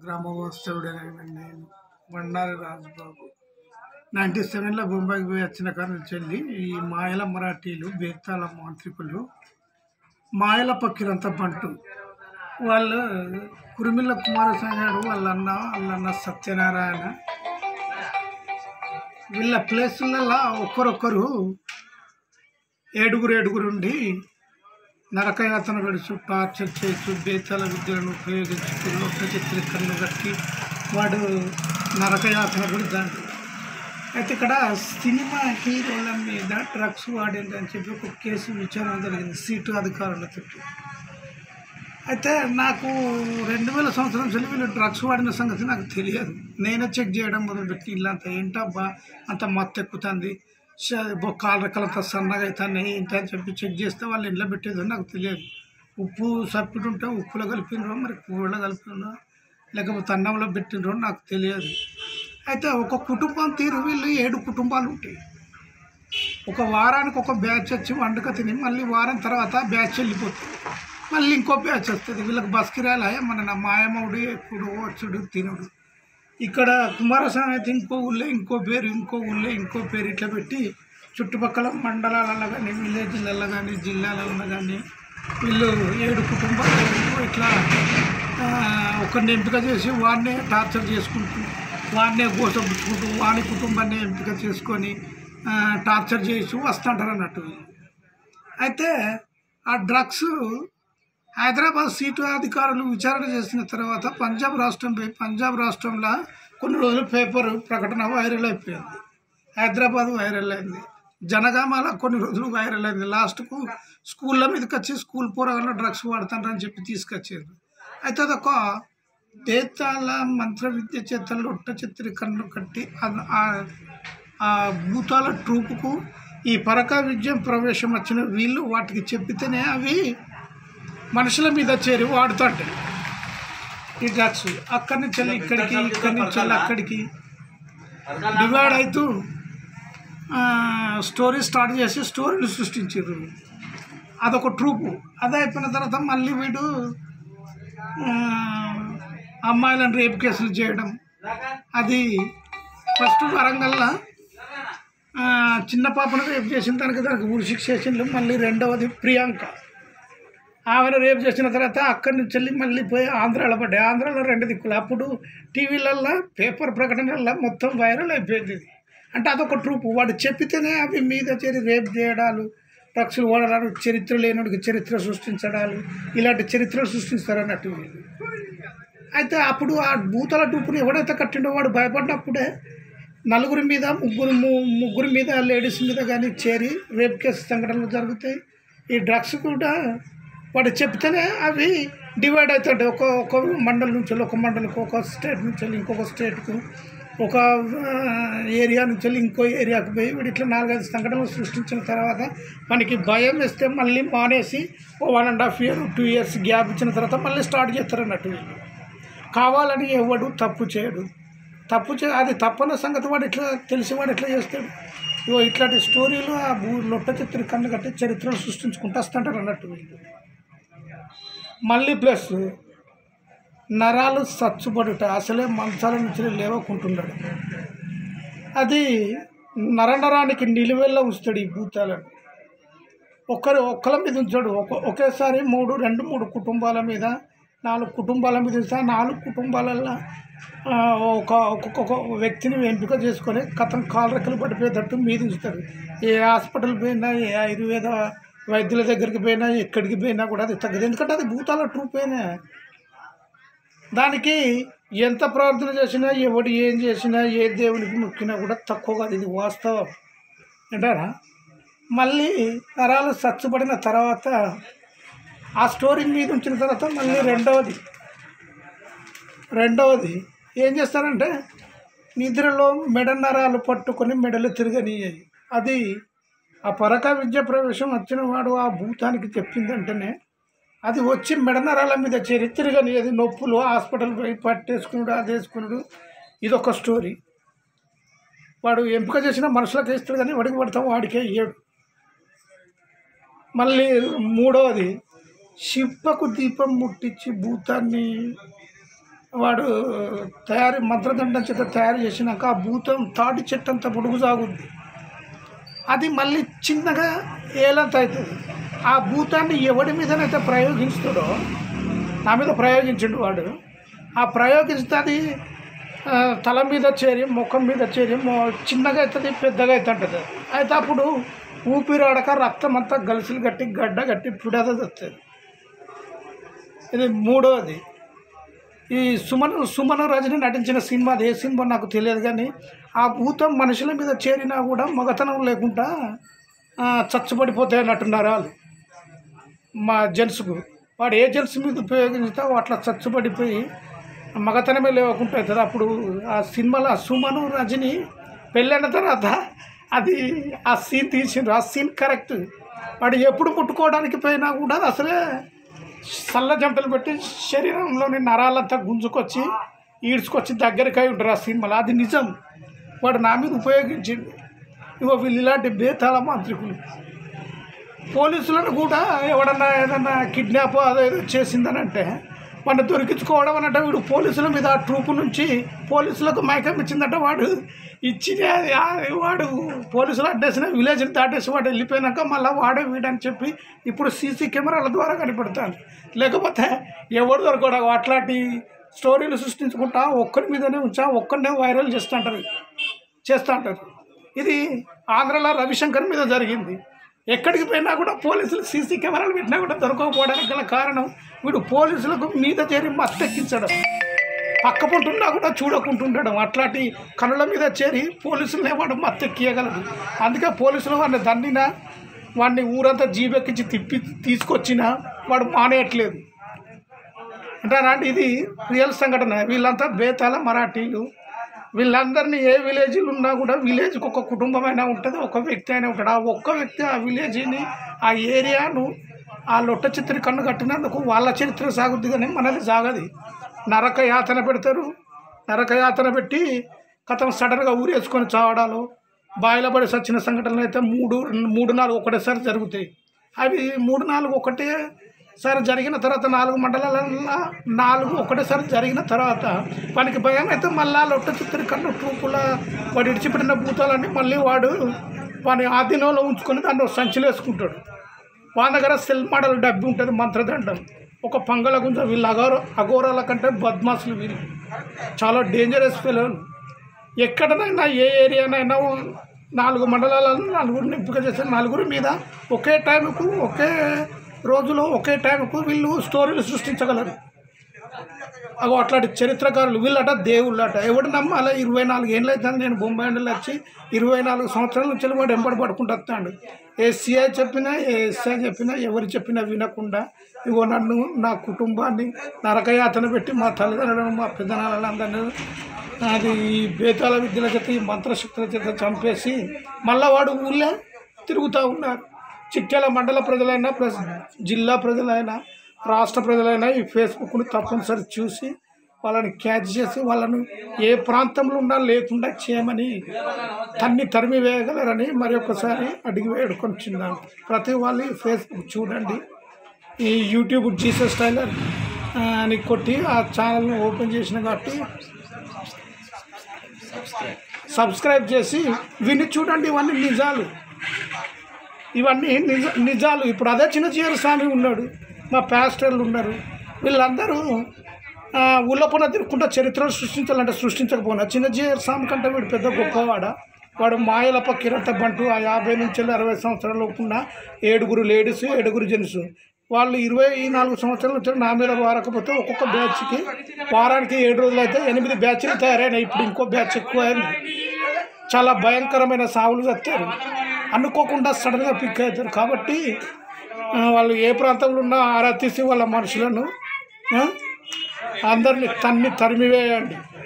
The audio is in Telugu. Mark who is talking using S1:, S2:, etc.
S1: గ్రామవాస్తవుడైన నేను బండారి రాజుబాబు నైంటీ సెవెన్లో బొంబాయికి పోయి వచ్చిన కాడ నుంచి వెళ్ళి ఈ మాయల మరాఠీలు బేతాళ మాంత్రికులు మాయల పక్కిరంత బంటు వాళ్ళు కురిమిల్ల కుమారస్వామి గారు వాళ్ళ అన్న వాళ్ళ అన్న సత్యనారాయణ వీళ్ళ ప్లేసులలో ఒక్కరొక్కరు ఏడుగురు ఏడుగురు ఉండి నరకయాతన గడుచు టార్చర్ చేస్తూ బేతాల విద్యలను ఉపయోగించుతూ లొట్ట చిత్రీకరణ కట్టి వాడు నరకయాతన గడుతాడు అయితే ఇక్కడ సినిమా హీరోల మీద డ్రగ్స్ వాడింది అని చెప్పి ఒక కేసు విచారణ జరిగింది సీటు అధికారులతో అయితే నాకు రెండు వేల సంవత్సరం నుంచి వీళ్ళు డ్రగ్స్ వాడిన సంగతి నాకు తెలియదు నేనే చెక్ చేయడం మొదలుపెట్టి ఇల్లంతా ఏంటబ్బా అంత మత్తు ఎక్కుతుంది కాలు రెక్కలంతా సన్నగా అవుతాయి ఏంటి అని చెప్పి చెక్ చేస్తే వాళ్ళు ఇంట్లో పెట్టేది నాకు తెలియదు ఉప్పు సప్పిడి ఉంటే ఉప్పులో కలిపినరో మరి కూరలో కలిపినరో లేకపోతే అన్నంలో పెట్టినరో నాకు తెలియదు అయితే ఒక కుటుంబం తీరు వీళ్ళు ఏడు కుటుంబాలు ఉంటాయి ఒక వారానికి ఒక బ్యాచ్ వచ్చి వండుక తిని మళ్ళీ వారం తర్వాత బ్యాచ్ వెళ్ళిపోతుంది మళ్ళీ ఇంకో బ్యాచ్ వస్తుంది వీళ్ళకి బస్ కిరాయలు మన నా మాయమౌడు ఎప్పుడు వచ్చుడు తినుడు ఇక్కడ కుమారస్వామి అయితే ఇంకో ఊళ్ళో ఇంకో పేరు ఇంకో ఊళ్ళో ఇంకో పేరు ఇట్లా పెట్టి చుట్టుపక్కల మండలాలలో కానీ విలేజ్లలో కానీ జిల్లాలలో కానీ వీళ్ళు ఏడు కుటుంబాలు ఇట్లా ఆ, ఒకరిని ఎంపిక చేసి వాడినే టార్చర్ చేసుకుంటూ వాడినే గోసపుచ్చుకుంటూ వాని కుటుంబాన్ని ఎంపిక చేసుకొని ఆ, టార్చర్ చేసి వస్తుంటారు అన్నట్టు వీళ్ళు. అయితే ఆ డ్రగ్స్ హైదరాబాద్ సీటు అధికారులు విచారణ చేసిన తర్వాత పంజాబ్ రాష్ట్రం పోయి పంజాబ్ రాష్ట్రంలో కొన్ని రోజులు పేపర్ ప్రకటన వైరల్ అయిపోయింది హైదరాబాద్ వైరల్ అయింది జనగామాల కొన్ని రోజులు వైరల్ అయింది లాస్ట్కు స్కూళ్ళ మీదకి వచ్చి స్కూల్ పోరగాళ్ళు డ్రగ్స్ వాడుతుంటారని చెప్పి తీసుకొచ్చారు అయితే అదొక దేతాల మంత్ర విద్య చేత లొట్ట చిత్రీకరణలు కట్టి ఆ- ఆ- ఆ భూతాల ట్రూపుకు ఈ పరక విద్యం ప్రవేశం వచ్చిన వీళ్ళు వాటికి చెప్పితేనే అవి మనుషుల మీద చేరి వాడుతుంటాయి ఈ డ్రగ్స్ అక్కడి నుంచి వెళ్ళి ఇక్కడికి ఇక్కడి నుంచి వెళ్ళి అక్కడికి డివైడ్ అవుతూ ఆ, స్టోరీ స్టార్ట్ చేసి స్టోరీలు సృష్టించారు అదొక ట్రూపు అది అయిపోయిన తర్వాత మళ్ళీ వీడు ఆ, అమ్మాయిలను రేప్ కేసులు చేయడం అది ఫస్ట్ వరంగల్లో ఆ, చిన్న పాపను రేప్ చేసిన దానికి దానికి ఊరి శిక్ష చేసిండ్రు మళ్ళీ రెండవది ప్రియాంక ఆమెను రేపు చేసిన తర్వాత అక్కడి నుంచి వెళ్ళి మళ్ళీ పోయి ఆంధ్రాలో పడ్డాయి ఆంధ్రాలో రెండు దిక్కులు అప్పుడు టీవీలల్లో పేపర్ ప్రకటనల్లో మొత్తం వైరల్ అయిపోయింది ఇది అంటే అదొక ట్రూప్ వాడు చెప్పితేనే అవి మీద చేరి రేపు చేయడాలు డ్రగ్స్లు వాడడాలు చరిత్ర లేనుడికి చరిత్ర సృష్టించడాలు ఇలాంటి చరిత్రలు సృష్టిస్తారు అన్నట్టు వీళ్ళు అయితే అప్పుడు ఆ భూతల ట్రూప్ని ఎవడైతే కట్టిండో వాడు భయపడినప్పుడే నలుగురి మీద ముగ్గురు ము- ముగ్గురి మీద లేడీస్ మీద కానీ చేరి రేప్ కేసు సంఘటనలు జరుగుతాయి ఈ డ్రగ్స్ కూడా వాడు చెప్తేనే అవి డివైడ్ అవుతుంటాయి ఒక ఒక మండలం నుంచి వెళ్ళి ఒక మండలికి ఒక స్టేట్ నుంచి వెళ్ళి ఇంకొక స్టేట్కు ఒక ఆ, ఏరియా నుంచి వెళ్ళి ఇంకో ఏరియాకి పోయి వీడు ఇట్లా నాలుగైదు సంఘటనలు సృష్టించిన తర్వాత మనకి భయం వేస్తే మళ్ళీ మానేసి ఓ one and half year two years gap ఇచ్చిన తర్వాత మళ్ళీ స్టార్ట్ చేస్తారు అన్నట్టు వీళ్ళు కావాలని ఎవడు తప్పు చేయడు తప్పు చే అది తప్పన్న సంగతి వాడు ఇట్లా తెలిసి వాడు ఎట్లా చేస్తాడు ఇగో ఇట్లాంటి స్టోరీలు ఆ భూ లొట్ట చిత్ర కన్ను కట్టి చరిత్రలు సృష్టించుకుంటూ వస్తుంటారు అన్నట్టు వీళ్ళు మళ్ళీ ప్లస్ నరాలు సచ్చుబడుట అసలే మంచాల నుంచి లేవకుంటున్నాడు అది నరనరానికి నిలువెల్ల ఉంచుతాడు ఈ భూతాలను ఒక్కరు ఒక్కల మీద ఉంచాడు ఒక ఒకేసారి మూడు రెండు మూడు కుటుంబాల మీద నాలుగు కుటుంబాల మీద ఉంచితే ఆ నాలుగు కుటుంబాలల్లో ఆ, ఒక ఒక్కొక్క వ్యక్తిని ఎంపిక చేసుకొని కథం కాలు రెక్కలు పడిపోయేటట్టు మీద ఉంచుతారు ఏ హాస్పిటల్ పోయినా ఏ ఆయుర్వేద వైద్యుల దగ్గరికి పోయినా ఎక్కడికి పోయినా కూడా అది తగ్గదు ఎందుకంటే అది భూతాల ట్రూపేనే దానికి ఎంత ప్రార్థన చేసినా ఎవడు ఏం చేసినా ఏ దేవునికి మొక్కినా కూడా తక్కువ కాదు ఇది వాస్తవం అంటారా మళ్ళీ నరాలు సచ్చుబడిన తర్వాత ఆ స్టోరీ మీద ఉంచిన తర్వాత మళ్ళీ రెండవది రెండవది ఏం చేస్తారంటే నిద్రలో మెడ నరాలు పట్టుకొని మెడలు తిరగనియ్యాయి అది ఆ పరక విద్య ప్రవేశం వచ్చిన వాడు ఆ భూతానికి చెప్పిందంటేనే అది వచ్చి మెడ నరాల మీద చేరి తిరగనియది నొప్పులు హాస్పిటల్ పోయి పట్టేసుకున్నాడు అది వేసుకున్నాడు ఇదొక స్టోరీ వాడు ఎంపిక చేసిన మనుషులకు ఇస్తాడు కానీ వాడికి పడతాం వాడికే ఇయ్యడు మళ్ళీ మూడవది శిప్పకు దీపం ముట్టించి భూతాన్ని వాడు తయారు మంత్రదండం చేత తయారు చేసినాక ఆ భూతం తాటి చెట్టు అంత పొడుగు సాగుద్ది అది మళ్ళీ చిన్నగా ఏలంత అవుతుంది ఆ భూతాన్ని ఎవడి మీదనైతే ప్రయోగిస్తాడో నా మీద ప్రయోగించిండు వాడు ఆ ప్రయోగిస్తే అది ఆ, తల మీద చేరి ముఖం మీద చేరి మొ- చిన్నగా అవుతుంది పెద్దగా అవుతుంటుంది అయితే అప్పుడు ఊపిరాడక రక్తం అంతా గలిసిలు కట్టి గడ్డ కట్టి పుడేది వస్తుంది ఇది మూడవది ఈ సుమన్ సుమన్ రజని నటించిన సినిమా అది ఏ సినిమా నాకు తెలియదు కానీ ఆ భూతం మనుషుల మీద చేరినా కూడా మగతనం లేకుండా ఆ, చచ్చుబడిపోతాయి అన్నట్టున్నారు వాళ్ళు మా జెంట్స్కు వాడు ఏ జెంట్స్ మీద ఉపయోగిస్తే అట్లా చచ్చుబడిపోయి మగతనమే లేవకుండా అవుతుంది అప్పుడు ఆ సినిమాలో ఆ సుమను రజని పెళ్ళైన తర్వాత అది ఆ సీన్ తీసిండ్రు ఆ సీన్ కరెక్ట్ వాడు ఎప్పుడు ముట్టుకోవడానికి పోయినా కూడా అసలే చల్ల జంటలు పెట్టి శరీరంలోని నరాలంతా గుంజుకొచ్చి ఈడ్చుకొచ్చి దగ్గరికి అయి ఉంటారు ఆ సినిమాలో అది నిజం వాడు నా మీద ఉపయోగించింది ఇగో వీళ్ళు ఇలాంటి బేతాళ మాంత్రికులు పోలీసులను కూడా ఎవడన్నా ఏదన్నా కిడ్నాప్ అదో ఏదో చేసిందని అంటే వాడిని దొరికించుకోవడం అనంటే వీడు పోలీసుల మీద ఆ ట్రూపు నుంచి పోలీసులకు మైకం ఇచ్చిందంటే వాడు ఇచ్చి అది- అది వాడు పోలీసులు అడ్డేసిన విలేజ్ని దాటేసి వాడు వెళ్ళిపోయినాక మళ్ళీ వాడే వీడని చెప్పి ఇప్పుడు సీసీ కెమెరాల ద్వారా కనిపెడతాను లేకపోతే ఎవడు దొరకడు అట్లాంటి స్టోరీలు సృష్టించుకుంటా ఒక్కరి మీదనే ఉంచా ఒక్కరినే వైరల్ చేస్తుంటారు చేస్తూ ఉంటారు ఇది ఆంధ్రలో రవిశంకర్ మీద జరిగింది ఎక్కడికి పోయినా కూడా పోలీసులు సీసీ కెమెరాలు పెట్టినా కూడా దొరకకపోవడానికి గల కారణం వీడు పోలీసులకు మీద చేరి మత్తెక్కించడం పక్క పొంటున్నా కూడా చూడకుంటుండడం అట్లాంటి కనుల మీద చేరి పోలీసులనే వాడు మత్తెక్కియగలడు అందుకే పోలీసులు వాడిని దండినా వాడిని ఊరంతా జీబెక్కించి తిప్పి తీసుకొచ్చినా వాడు మానేయట్లేదు అంటే అలాంటి ఇది రియల్ సంఘటన వీళ్ళంతా బేతాల మరాఠీలు వీళ్ళందరినీ ఏ విలేజ్లు ఉన్నా కూడా విలేజ్కి ఒక కుటుంబం అయినా ఉంటుంది ఒక వ్యక్తి అయినా ఉంటాడు ఆ ఒక్క వ్యక్తి ఆ విలేజ్ని ఆ ఏరియాను ఆ లొట్ట చిత్ర కన్ను కట్టినందుకు వాళ్ళ చరిత్ర సాగుద్ది కానీ మనది సాగది నరక యాతన పెడతారు నరక యాతన పెట్టి కథం సడన్గా ఊరేసుకొని చావడాలు బాయిల పడి సచ్చిన సంఘటనలు అయితే మూడు మూడు నాలుగు ఒకటేసారి జరుగుతాయి అవి మూడు నాలుగు ఒకటే సారి జరిగిన తర్వాత నాలుగు మండలాలలో నాలుగు ఒకటేసారి జరిగిన తర్వాత వానికి భయం అయితే మళ్ళా లొట్ట చిత్ర కన్ను ట్రూపుల వాడు ఇడిచిపెట్టిన భూతాలన్నీ మళ్ళీ వాడు వాని ఆధీనంలో ఉంచుకొని దాన్ని ఒక సంచిలో వేసుకుంటాడు వాళ్ళ దగ్గర సెల్ మోడల్ డబ్బి ఉంటుంది మంత్రదండం ఒక పంగల గుంజ వీళ్ళు అఘోర అఘోరాల కంటే బద్మాసులు వీళ్ళు చాలా డేంజరస్ పిల్లలు ఎక్కడనైనా ఏ ఏరియానైనా నాలుగు మండలాలను నలుగురిని ఎంపిక చేసే నలుగురి మీద ఒకే టైంకు ఒకే రోజులో ఒకే టైంకు వీళ్ళు స్టోరీలు సృష్టించగలరు అగో అట్లాంటి చరిత్రకారులు వీళ్ళట దేవుళ్ళట ఎవడు నమ్మాలి ఇరవై నాలుగు ఏళ్ళు అవుతుంది నేను బొంబాయి నుండి వచ్చి ఇరవై నాలుగు సంవత్సరాల నుంచి వాడు ఎంబడి పడుకుంటూ వస్తాడు ఏ సిఐ చెప్పినా ఏ ఎస్ఐ చెప్పినా ఎవరు చెప్పినా వినకుండా ఇగో నన్ను నా కుటుంబాన్ని నరకయాతన పెట్టి మా తల్లిదండ్రులను మా పెద్దనాళ్ళందరినీ అది ఈ బేతాల విద్యల చేత ఈ మంత్రశక్తుల చేత చంపేసి మళ్ళా వాడు ఊళ్ళో తిరుగుతూ ఉన్నారు చిట్యాల మండల ప్రజలైనా ప్లస్ జిల్లా ప్రజలైనా రాష్ట్ర ప్రజలైనా ఈ ఫేస్బుక్ని తప్పనిసరి చూసి వాళ్ళని క్యాచ్ చేసి వాళ్ళను ఏ ప్రాంతంలో ఉన్నా లేకుండా చేయమని తన్ని తరిమి వేయగలరని మరి ఒకసారి అడిగి వేడుకొనిచున్నాను ప్రతి వాళ్ళు ఈ ఫేస్బుక్ చూడండి ఈ యూట్యూబ్ జీసస్ టైలర్ ఆ, అని కొట్టి ఆ ఛానల్ని ఓపెన్ చేసిన కాబట్టి సబ్స్క్రైబ్ చేసి విని చూడండి ఇవన్నీ నిజాలు ఇవన్నీ నిజ నిజాలు ఇప్పుడు అదే చిన్న చీర స్వామి ఉన్నాడు మా పాస్టర్లు ఉన్నారు వీళ్ళందరూ ఆ, ఉల్లపున తిరుగుకుంటా చరిత్రలు సృష్టించాలంటే సృష్టించకపోయినా చిన్న చీర స్వామి కంటే వీడు పెద్ద గొప్పవాడ వాడు మాయలప కిరత బంటు ఆ యాభై నుంచి అరవై సంవత్సరాల లోపున్న ఏడుగురు లేడీస్ ఏడుగురు జెంట్స్ వాళ్ళు ఇరవై నాలుగు సంవత్సరాల నుంచి నా మీద వారకపోతే ఒక్కొక్క బ్యాచ్కి వారానికి ఏడు రోజులు అయితే ఎనిమిది బ్యాచ్లు తయారైనాయి ఇప్పుడు ఇంకో బ్యాచ్ ఎక్కువ అయింది చాలా భయంకరమైన సావులు చస్తారు అనుకోకుండా సడన్గా పిక్ అవుతారు కాబట్టి ఆ, వాళ్ళు ఏ ప్రాంతంలో ఉన్నా ఆరా తీసి వాళ్ళ మనుషులను ఆ, అందరిని తన్ని తరిమివేయండి